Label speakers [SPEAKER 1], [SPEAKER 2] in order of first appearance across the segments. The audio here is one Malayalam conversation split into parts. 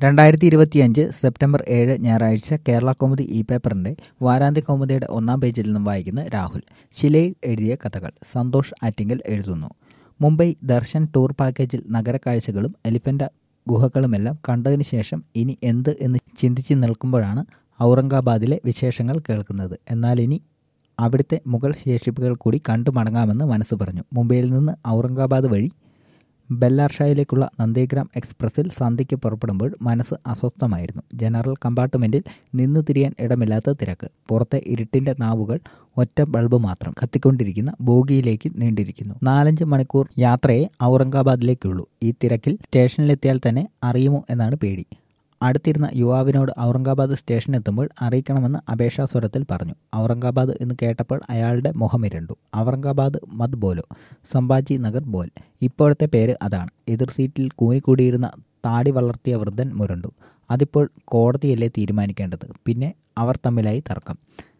[SPEAKER 1] രണ്ടായിരത്തി ഇരുപത്തിയഞ്ച് സെപ്റ്റംബർ ഏഴ് ഞായറാഴ്ച കേരള കൗമുദി ഇ പേപ്പറിന്റെ വാരാന്ത്യ കൗമുദിയുടെ ഒന്നാം പേജിൽ നിന്നും വായിക്കുന്ന രാഹുൽ ശിലയിൽ എഴുതിയ കഥകൾ സന്തോഷ് ആറ്റിങ്കൽ എഴുതുന്നു മുംബൈ ദർശൻ ടൂർ പാക്കേജിൽ നഗരക്കാഴ്ചകളും എലിഫന്റ് ഗുഹകളുമെല്ലാം കണ്ടതിന് ശേഷം ഇനി എന്ത് എന്ന് ചിന്തിച്ചു നിൽക്കുമ്പോഴാണ് ഔറംഗാബാദിലെ വിശേഷങ്ങൾ കേൾക്കുന്നത് എന്നാൽ ഇനി അവിടുത്തെ മുഗൾ ശേഷിപ്പുകൾ കൂടി കണ്ടു മടങ്ങാമെന്ന് മനസ്സ് പറഞ്ഞു മുംബൈയിൽ നിന്ന് ഔറംഗാബാദ് വഴി ബെല്ലാർഷായിലേക്കുള്ള നന്ദിഗ്രാം എക്സ്പ്രസിൽ സന്ധ്യയ്ക്ക് പുറപ്പെടുമ്പോൾ മനസ്സ് അസ്വസ്ഥമായിരുന്നു ജനറൽ കമ്പാർട്ട്മെന്റിൽ നിന്നു തിരിയാൻ ഇടമില്ലാത്ത തിരക്ക് പുറത്തെ ഇരുട്ടിന്റെ നാവുകൾ ഒറ്റ ബൾബ് മാത്രം കത്തിക്കൊണ്ടിരിക്കുന്ന ബോഗിയിലേക്ക് നീണ്ടിരിക്കുന്നു നാലഞ്ച് മണിക്കൂർ യാത്രയെ ഔറംഗാബാദിലേക്കുള്ളൂ ഈ തിരക്കിൽ സ്റ്റേഷനിലെത്തിയാൽ തന്നെ അറിയുമോ എന്നാണ് പേടി അടുത്തിരുന്ന യുവാവിനോട് ഔറംഗാബാദ് സ്റ്റേഷൻ എത്തുമ്പോൾ അറിയിക്കണമെന്ന് അപേക്ഷാസ്വരത്തിൽ പറഞ്ഞു ഔറംഗാബാദ് എന്ന് കേട്ടപ്പോൾ അയാളുടെ മുഖമിരണ്ടു ഔറംഗാബാദ് മത് ബോലോ സംഭാജി നഗർ ബോൽ ഇപ്പോഴത്തെ പേര് അതാണ് എതിർ സീറ്റിൽ കൂനിക്കൂടിയിരുന്ന താടി വളർത്തിയ വൃദ്ധൻ മുരണ്ടു അതിപ്പോൾ കോടതിയല്ലേ തീരുമാനിക്കേണ്ടത് പിന്നെ അവർ തമ്മിലായി തർക്കം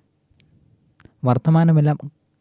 [SPEAKER 1] വർത്തമാനമെല്ലാം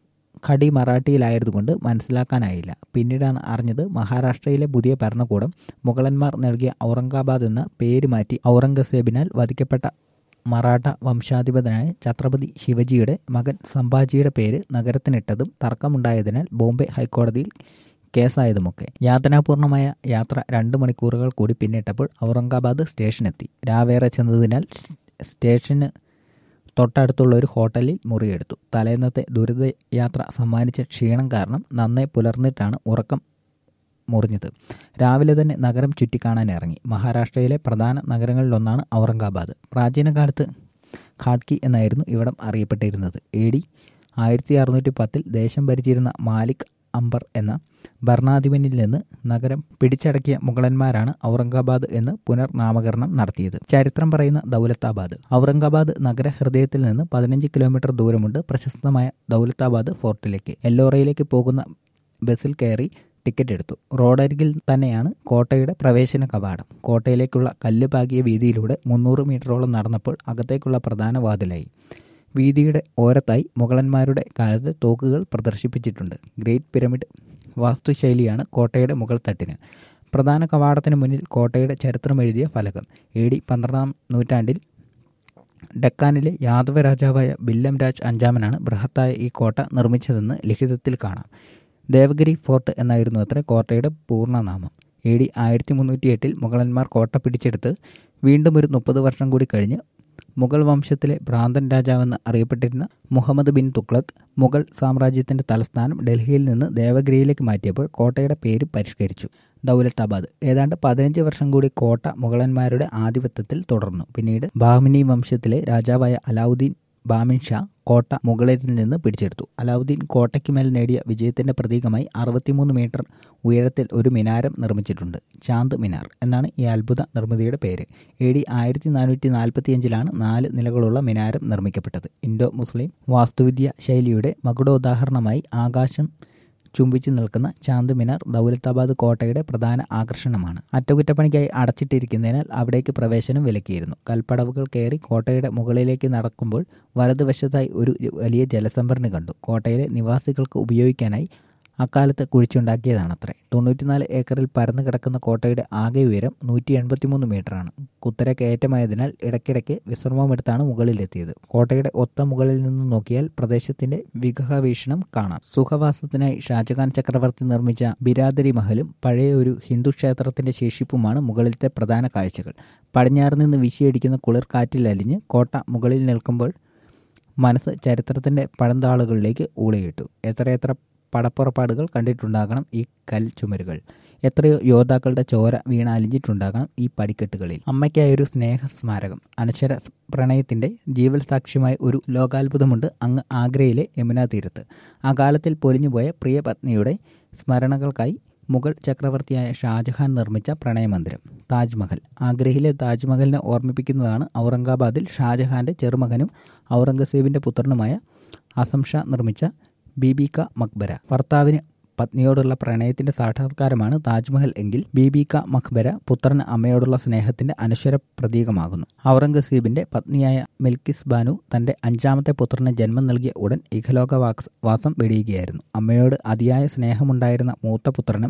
[SPEAKER 1] ഖടി മറാഠിയിലായതുകൊണ്ട് മനസ്സിലാക്കാനായില്ല പിന്നീടാണ് അറിഞ്ഞത് മഹാരാഷ്ട്രയിലെ പുതിയ ഭരണകൂടം മുഗളന്മാർ നൽകിയ ഔറംഗാബാദ് എന്ന പേര് മാറ്റി ഔറംഗസേബിനാൽ വധിക്കപ്പെട്ട മറാഠ വംശാധിപതനായ ഛത്രപതി ശിവജിയുടെ മകൻ സംഭാജിയുടെ പേര് നഗരത്തിനിട്ടതും തർക്കമുണ്ടായതിനാൽ ബോംബെ ഹൈക്കോടതിയിൽ കേസായതുമൊക്കെ യാതനാപൂർണമായ യാത്ര രണ്ട് മണിക്കൂറുകൾ കൂടി പിന്നിട്ടപ്പോൾ ഔറംഗാബാദ് സ്റ്റേഷനെത്തി രാവേറെ ചെന്നതിനാൽ സ്റ്റേഷന് തൊട്ടടുത്തുള്ള ഒരു ഹോട്ടലിൽ മുറിയെടുത്തു തലേന്നത്തെ ദുരിതയാത്ര സമ്മാനിച്ച ക്ഷീണം കാരണം നന്നേ പുലർന്നിട്ടാണ് ഉറക്കം മുറിഞ്ഞത് രാവിലെ തന്നെ നഗരം ചുറ്റിക്കാണാൻ ഇറങ്ങി മഹാരാഷ്ട്രയിലെ പ്രധാന നഗരങ്ങളിലൊന്നാണ് ഔറംഗാബാദ് പ്രാചീന കാലത്ത് ഖാഡ്കി എന്നായിരുന്നു ഇവിടം അറിയപ്പെട്ടിരുന്നത് എ ഡി ആയിരത്തി അറുന്നൂറ്റി പത്തിൽ ദേശം ഭരിച്ചിരുന്ന മാലിക് അംബർ എന്ന ഭരണാധിപനിൽ നിന്ന് നഗരം പിടിച്ചടക്കിയ മുഗളന്മാരാണ് ഔറംഗാബാദ് എന്ന് പുനർനാമകരണം നടത്തിയത് ചരിത്രം പറയുന്ന ദൗലത്താബാദ് ഔറംഗാബാദ് നഗരഹൃദയത്തിൽ നിന്ന് പതിനഞ്ച് കിലോമീറ്റർ ദൂരമുണ്ട് പ്രശസ്തമായ ദൗലത്താബാദ് ഫോർട്ടിലേക്ക് എല്ലോറയിലേക്ക് പോകുന്ന ബസ്സിൽ കയറി ടിക്കറ്റ് എടുത്തു റോഡരികിൽ തന്നെയാണ് കോട്ടയുടെ പ്രവേശന കവാടം കോട്ടയിലേക്കുള്ള കല്ല് പാകിയ വീതിയിലൂടെ മുന്നൂറ് മീറ്ററോളം നടന്നപ്പോൾ അകത്തേക്കുള്ള പ്രധാന വാതിലായി വീതിയുടെ ഓരത്തായി മുഗളന്മാരുടെ കാലത്ത് തോക്കുകൾ പ്രദർശിപ്പിച്ചിട്ടുണ്ട് ഗ്രേറ്റ് പിരമിഡ് വാസ്തുശൈലിയാണ് കോട്ടയുടെ മുകൾ തട്ടിന് പ്രധാന കവാടത്തിന് മുന്നിൽ കോട്ടയുടെ ചരിത്രം എഴുതിയ ഫലകം എ ഡി പന്ത്രണ്ടാം നൂറ്റാണ്ടിൽ ഡക്കാനിലെ യാദവ രാജാവായ ബില്ലം രാജ് അഞ്ചാമനാണ് ബൃഹത്തായ ഈ കോട്ട നിർമ്മിച്ചതെന്ന് ലിഖിതത്തിൽ കാണാം ദേവഗിരി ഫോർട്ട് എന്നായിരുന്നു അത്ര കോട്ടയുടെ പൂർണ്ണനാമം എ ഡി ആയിരത്തി മുന്നൂറ്റി എട്ടിൽ മുഗളന്മാർ കോട്ട പിടിച്ചെടുത്ത് വീണ്ടും ഒരു മുപ്പത് വർഷം കൂടി കഴിഞ്ഞ് മുഗൾ വംശത്തിലെ ഭ്രാന്തൻ രാജാവെന്ന് അറിയപ്പെട്ടിരുന്ന മുഹമ്മദ് ബിൻ തുഗ്ലക് മുഗൾ സാമ്രാജ്യത്തിന്റെ തലസ്ഥാനം ഡൽഹിയിൽ നിന്ന് ദേവഗിരിയിലേക്ക് മാറ്റിയപ്പോൾ കോട്ടയുടെ പേര് പരിഷ്കരിച്ചു ദൗലത്താബാദ് ഏതാണ്ട് പതിനഞ്ച് വർഷം കൂടി കോട്ട മുഗളന്മാരുടെ ആധിപത്യത്തിൽ തുടർന്നു പിന്നീട് ബാമിനി വംശത്തിലെ രാജാവായ അലാവുദ്ദീൻ ബാമിൻ ഷാ കോട്ട മുകളിൽ നിന്ന് പിടിച്ചെടുത്തു അലാവുദ്ദീൻ കോട്ടയ്ക്കുമേൽ നേടിയ വിജയത്തിന്റെ പ്രതീകമായി അറുപത്തിമൂന്ന് മീറ്റർ ഉയരത്തിൽ ഒരു മിനാരം നിർമ്മിച്ചിട്ടുണ്ട് ചാന്ദ് മിനാർ എന്നാണ് ഈ അത്ഭുത നിർമ്മിതിയുടെ പേര് എ ഡി ആയിരത്തി നാനൂറ്റി നാൽപ്പത്തിയഞ്ചിലാണ് നാല് നിലകളുള്ള മിനാരം നിർമ്മിക്കപ്പെട്ടത് ഇൻഡോ മുസ്ലിം വാസ്തുവിദ്യ ശൈലിയുടെ മകുടോദാഹരണമായി ആകാശം ചുംബിച്ചു നിൽക്കുന്ന ചാന്ദ് മിനാർ ദൗലത്താബാദ് കോട്ടയുടെ പ്രധാന ആകർഷണമാണ് അറ്റകുറ്റപ്പണിക്കായി അടച്ചിട്ടിരിക്കുന്നതിനാൽ അവിടേക്ക് പ്രവേശനം വിലക്കിയിരുന്നു കൽപ്പടവുകൾ കയറി കോട്ടയുടെ മുകളിലേക്ക് നടക്കുമ്പോൾ വലതുവശത്തായി ഒരു വലിയ ജലസംഭരണി കണ്ടു കോട്ടയിലെ നിവാസികൾക്ക് ഉപയോഗിക്കാനായി അക്കാലത്ത് കുഴിച്ചുണ്ടാക്കിയതാണത്രേ തൊണ്ണൂറ്റിനാല് ഏക്കറിൽ പരന്നു കിടക്കുന്ന കോട്ടയുടെ ആകെ ഉയരം നൂറ്റി എൺപത്തിമൂന്ന് മീറ്ററാണ് കുത്തര കയറ്റമായതിനാൽ ഇടയ്ക്കിടയ്ക്ക് വിശ്രമമെടുത്താണ് മുകളിലെത്തിയത് കോട്ടയുടെ ഒത്ത മുകളിൽ നിന്ന് നോക്കിയാൽ പ്രദേശത്തിന്റെ വിഗ്രഹ വീക്ഷണം കാണാം സുഖവാസത്തിനായി ഷാജഹാൻ ചക്രവർത്തി നിർമ്മിച്ച ബിരാദരി മഹലും പഴയ ഒരു ഹിന്ദു ക്ഷേത്രത്തിന്റെ ശേഷിപ്പുമാണ് മുകളിലത്തെ പ്രധാന കാഴ്ചകൾ പടിഞ്ഞാറ് നിന്ന് വീശിയടിക്കുന്ന കുളിർ കാറ്റിൽ അലിഞ്ഞ് കോട്ട മുകളിൽ നിൽക്കുമ്പോൾ മനസ്സ് ചരിത്രത്തിന്റെ പഴന്താളുകളിലേക്ക് ഊളിയിട്ടു എത്രയെത്ര പടപ്പുറപ്പാടുകൾ കണ്ടിട്ടുണ്ടാകണം ഈ കൽ ചുമരുകൾ എത്രയോ യോദ്ധാക്കളുടെ ചോര വീണ അലിഞ്ഞിട്ടുണ്ടാകണം ഈ പടിക്കെട്ടുകളിൽ അമ്മയ്ക്കായൊരു സ്നേഹ സ്മാരകം അനശ്വര പ്രണയത്തിന്റെ ജീവൽ സാക്ഷ്യമായ ഒരു ലോകാത്ഭുതമുണ്ട് അങ്ങ് ആഗ്രയിലെ യമുനാ തീരത്ത് ആ കാലത്തിൽ പൊലിഞ്ഞുപോയ പ്രിയ പത്നിയുടെ സ്മരണകൾക്കായി മുഗൾ ചക്രവർത്തിയായ ഷാജഹാൻ നിർമ്മിച്ച പ്രണയമന്ദിരം താജ്മഹൽ ആഗ്രയിലെ താജ്മഹലിനെ ഓർമ്മിപ്പിക്കുന്നതാണ് ഔറംഗാബാദിൽ ഷാജഹാന്റെ ചെറുമകനും ഔറംഗസേബിന്റെ പുത്രനുമായ അസം ഷാ നിർമ്മിച്ച ബീബിക മക്ബര ഭർത്താവിന് പത്നിയോടുള്ള പ്രണയത്തിന്റെ സാക്ഷാത്കാരമാണ് താജ്മഹൽ എങ്കിൽ ബീബിക മഖ്ബര പുത്രന് അമ്മയോടുള്ള സ്നേഹത്തിന്റെ അനശ്വര പ്രതീകമാകുന്നു ഔറംഗസീബിന്റെ പത്നിയായ മിൽക്കിസ് ബാനു തന്റെ അഞ്ചാമത്തെ പുത്രന് ജന്മം നൽകിയ ഉടൻ ഇഹലോക വാസം വെടിയുകയായിരുന്നു അമ്മയോട് അതിയായ സ്നേഹമുണ്ടായിരുന്ന മൂത്ത പുത്രനും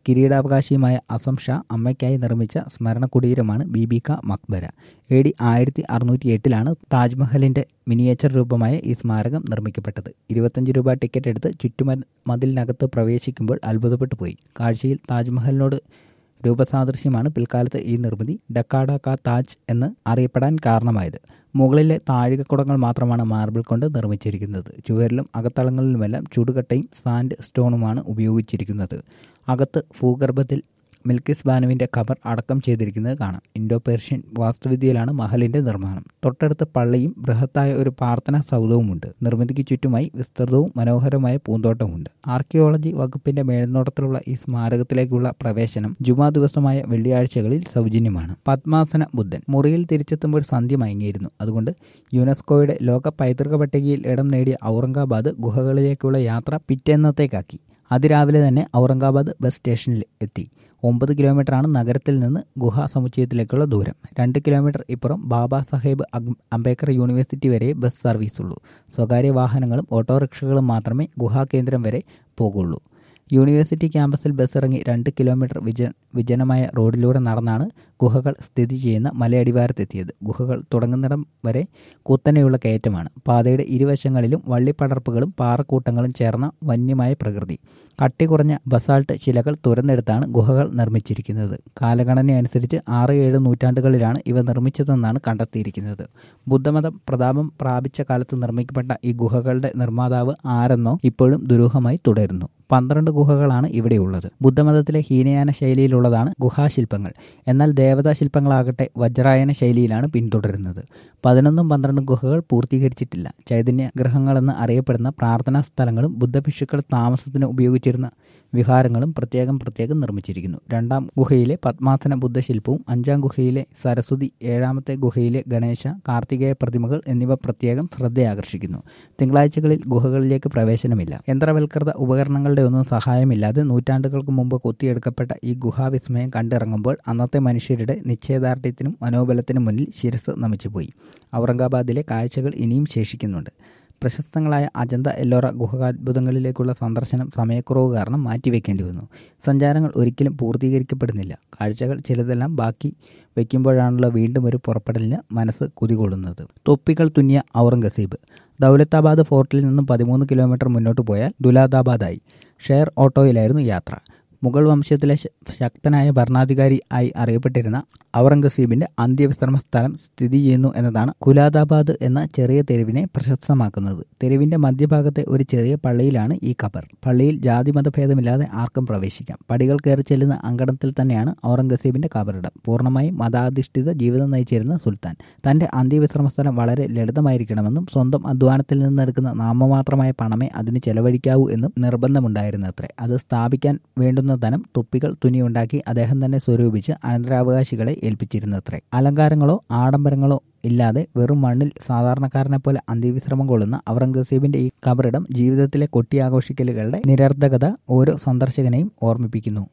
[SPEAKER 1] കിരീടാവകാശിയുമായ അസം ഷാ അമ്മയ്ക്കായി നിർമ്മിച്ച സ്മരണ കുടീരമാണ് ബീബിക മക്ബര എ ഡി ആയിരത്തി അറുന്നൂറ്റി എട്ടിലാണ് താജ്മഹലിന്റെ മിനിയേച്ചർ രൂപമായ ഈ സ്മാരകം നിർമ്മിക്കപ്പെട്ടത് ഇരുപത്തഞ്ച് രൂപ ടിക്കറ്റ് എടുത്ത് ചുറ്റുമതിലിനകത്ത് പ്രവേശിക്കുമ്പോൾ അത്ഭുതപ്പെട്ടു പോയി കാഴ്ചയിൽ താജ്മഹലിനോട് രൂപസാദൃശ്യമാണ് പിൽക്കാലത്ത് ഈ നിർമ്മിതി ഡക്കാഡ കാ താജ് എന്ന് അറിയപ്പെടാൻ കാരണമായത് മുകളിലെ താഴികക്കുടങ്ങൾ മാത്രമാണ് മാർബിൾ കൊണ്ട് നിർമ്മിച്ചിരിക്കുന്നത് ചുവരിലും അകത്തളങ്ങളിലുമെല്ലാം ചുടുകട്ടയും സാൻഡ് സ്റ്റോണുമാണ് ഉപയോഗിച്ചിരിക്കുന്നത് അകത്ത് ഭൂഗർഭത്തിൽ മിൽക്കിസ് ബാനുവിന്റെ ഖബർ അടക്കം ചെയ്തിരിക്കുന്നത് കാണാം ഇൻഡോ പേർഷ്യൻ വാസ്തുവിദ്യയിലാണ് മഹലിന്റെ നിർമ്മാണം തൊട്ടടുത്ത് പള്ളിയും ബൃഹത്തായ ഒരു പ്രാർത്ഥനാ സൗധവുമുണ്ട് നിർമ്മിതിക്ക് ചുറ്റുമായി വിസ്തൃതവും മനോഹരമായ പൂന്തോട്ടമുണ്ട് ആർക്കിയോളജി വകുപ്പിന്റെ മേൽനോട്ടത്തിലുള്ള ഈ സ്മാരകത്തിലേക്കുള്ള പ്രവേശനം ജുമാ ദിവസമായ വെള്ളിയാഴ്ചകളിൽ സൗജന്യമാണ് പത്മാസന ബുദ്ധൻ മുറിയിൽ തിരിച്ചെത്തുമ്പോൾ സന്ധ്യ മയങ്ങിയിരുന്നു അതുകൊണ്ട് യുനെസ്കോയുടെ ലോക പൈതൃക പട്ടികയിൽ ഇടം നേടിയ ഔറംഗാബാദ് ഗുഹകളിലേക്കുള്ള യാത്ര പിറ്റേന്നത്തേക്കാക്കി അതിരാവിലെ തന്നെ ഔറംഗാബാദ് ബസ് സ്റ്റേഷനിൽ എത്തി ഒമ്പത് കിലോമീറ്ററാണ് നഗരത്തിൽ നിന്ന് ഗുഹാ സമുച്ചയത്തിലേക്കുള്ള ദൂരം രണ്ട് കിലോമീറ്റർ ഇപ്പുറം ബാബാ സാഹേബ് അംബേദ്കർ യൂണിവേഴ്സിറ്റി വരെ ബസ് സർവീസുള്ളൂ സ്വകാര്യ വാഹനങ്ങളും ഓട്ടോറിക്ഷകളും മാത്രമേ ഗുഹാ കേന്ദ്രം വരെ പോകുള്ളൂ യൂണിവേഴ്സിറ്റി ക്യാമ്പസിൽ ബസ് ഇറങ്ങി രണ്ട് കിലോമീറ്റർ വിജ വിജനമായ റോഡിലൂടെ നടന്നാണ് ഗുഹകൾ സ്ഥിതി ചെയ്യുന്ന മലയടിവാരത്തെത്തിയത് ഗുഹകൾ തുടങ്ങുന്നിടം വരെ കുത്തനെയുള്ള കയറ്റമാണ് പാതയുടെ ഇരുവശങ്ങളിലും വള്ളിപ്പടർപ്പുകളും പാറക്കൂട്ടങ്ങളും ചേർന്ന വന്യമായ പ്രകൃതി കട്ടി കുറഞ്ഞ ബസാൾട്ട് ശിലകൾ തുരന്നെടുത്താണ് ഗുഹകൾ നിർമ്മിച്ചിരിക്കുന്നത് കാലഗണന അനുസരിച്ച് ആറ് ഏഴ് നൂറ്റാണ്ടുകളിലാണ് ഇവ നിർമ്മിച്ചതെന്നാണ് കണ്ടെത്തിയിരിക്കുന്നത് ബുദ്ധമതം പ്രതാപം പ്രാപിച്ച കാലത്ത് നിർമ്മിക്കപ്പെട്ട ഈ ഗുഹകളുടെ നിർമ്മാതാവ് ആരെന്നോ ഇപ്പോഴും ദുരൂഹമായി തുടരുന്നു പന്ത്രണ്ട് ഗുഹകളാണ് ഇവിടെയുള്ളത് ബുദ്ധമതത്തിലെ ഹീനയാന ശൈലിയിലുള്ളതാണ് ഗുഹാശില്പങ്ങൾ എന്നാൽ ദേവതാ ശില്പങ്ങളാകട്ടെ വജ്രായന ശൈലിയിലാണ് പിന്തുടരുന്നത് പതിനൊന്നും പന്ത്രണ്ടും ഗുഹകൾ പൂർത്തീകരിച്ചിട്ടില്ല ചൈതന്യ ഗ്രഹങ്ങളെന്ന് അറിയപ്പെടുന്ന പ്രാർത്ഥനാ സ്ഥലങ്ങളും ബുദ്ധഭിക്ഷുക്കൾ താമസത്തിന് ഉപയോഗിച്ചിരുന്ന വിഹാരങ്ങളും പ്രത്യേകം പ്രത്യേകം നിർമ്മിച്ചിരിക്കുന്നു രണ്ടാം ഗുഹയിലെ പത്മാസന ബുദ്ധശില്പവും അഞ്ചാം ഗുഹയിലെ സരസ്വതി ഏഴാമത്തെ ഗുഹയിലെ ഗണേശ കാർത്തികേയ പ്രതിമകൾ എന്നിവ പ്രത്യേകം ശ്രദ്ധയാകർഷിക്കുന്നു തിങ്കളാഴ്ചകളിൽ ഗുഹകളിലേക്ക് പ്രവേശനമില്ല യന്ത്രവൽകൃത ഉപകരണങ്ങളുടെ ഒന്നും സഹായമില്ലാതെ നൂറ്റാണ്ടുകൾക്ക് മുമ്പ് കൊത്തിയെടുക്കപ്പെട്ട ഈ ഗുഹാവിസ്മയം കണ്ടിറങ്ങുമ്പോൾ അന്നത്തെ മനുഷ്യരുടെ നിശ്ചയദാർഢ്യത്തിനും മനോബലത്തിനും മുന്നിൽ ശിരസ് നമിച്ചുപോയി ഔറംഗാബാദിലെ കാഴ്ചകൾ ഇനിയും ശേഷിക്കുന്നുണ്ട് പ്രശസ്തങ്ങളായ അജന്ത എല്ലോറ ഗുഹാത്ഭുതങ്ങളിലേക്കുള്ള സന്ദർശനം സമയക്കുറവ് കാരണം മാറ്റിവെക്കേണ്ടി വന്നു സഞ്ചാരങ്ങൾ ഒരിക്കലും പൂർത്തീകരിക്കപ്പെടുന്നില്ല കാഴ്ചകൾ ചിലതെല്ലാം ബാക്കി വയ്ക്കുമ്പോഴാണല്ലോ വീണ്ടും ഒരു പുറപ്പെടലിന് മനസ്സ് കുതികൊള്ളുന്നത് തൊപ്പികൾ തുന്നിയ ഔറംഗസീബ് ദൗലത്താബാദ് ഫോർട്ടിൽ നിന്നും പതിമൂന്ന് കിലോമീറ്റർ മുന്നോട്ട് പോയാൽ ദുലാദാബാദായി ഷെയർ ഓട്ടോയിലായിരുന്നു യാത്ര മുഗൾ വംശത്തിലെ ശക്തനായ ഭരണാധികാരി ആയി അറിയപ്പെട്ടിരുന്ന ഔറംഗസീബിന്റെ അന്ത്യവിശ്രമ സ്ഥലം സ്ഥിതി ചെയ്യുന്നു എന്നതാണ് കുലാദാബാദ് എന്ന ചെറിയ തെരുവിനെ പ്രശസ്തമാക്കുന്നത് തെരുവിന്റെ മധ്യഭാഗത്തെ ഒരു ചെറിയ പള്ളിയിലാണ് ഈ ഖബർ പള്ളിയിൽ ജാതിമതഭേദമില്ലാതെ ആർക്കും പ്രവേശിക്കാം പടികൾ കയറി ചെല്ലുന്ന അങ്കണത്തിൽ തന്നെയാണ് ഔറംഗസീബിന്റെ കബറിടം പൂർണ്ണമായും മതാധിഷ്ഠിത ജീവിതം നയിച്ചിരുന്ന സുൽത്താൻ തന്റെ അന്ത്യവിശ്രമ സ്ഥലം വളരെ ലളിതമായിരിക്കണമെന്നും സ്വന്തം അധ്വാനത്തിൽ നിന്നെടുക്കുന്ന നാമമാത്രമായ പണമേ അതിന് ചെലവഴിക്കാവൂ എന്നും നിർബന്ധമുണ്ടായിരുന്നത്രേ അത് സ്ഥാപിക്കാൻ വേണ്ടുന്ന ധനം തുപ്പികൾ തുണിയുണ്ടാക്കി അദ്ദേഹം തന്നെ സ്വരൂപിച്ച് അനന്തരാവകാശികളെ ഏൽപ്പിച്ചിരുന്നത്രേ അലങ്കാരങ്ങളോ ആഡംബരങ്ങളോ ഇല്ലാതെ വെറും മണ്ണിൽ സാധാരണക്കാരനെ പോലെ അന്ത്യവിശ്രമം കൊള്ളുന്ന ഔറംഗസീബിന്റെ ഈ കബറിടം ജീവിതത്തിലെ കൊട്ടിയാഘോഷിക്കലുകളുടെ നിരർദ്ധകത ഓരോ സന്ദർശകനെയും ഓർമ്മിപ്പിക്കുന്നു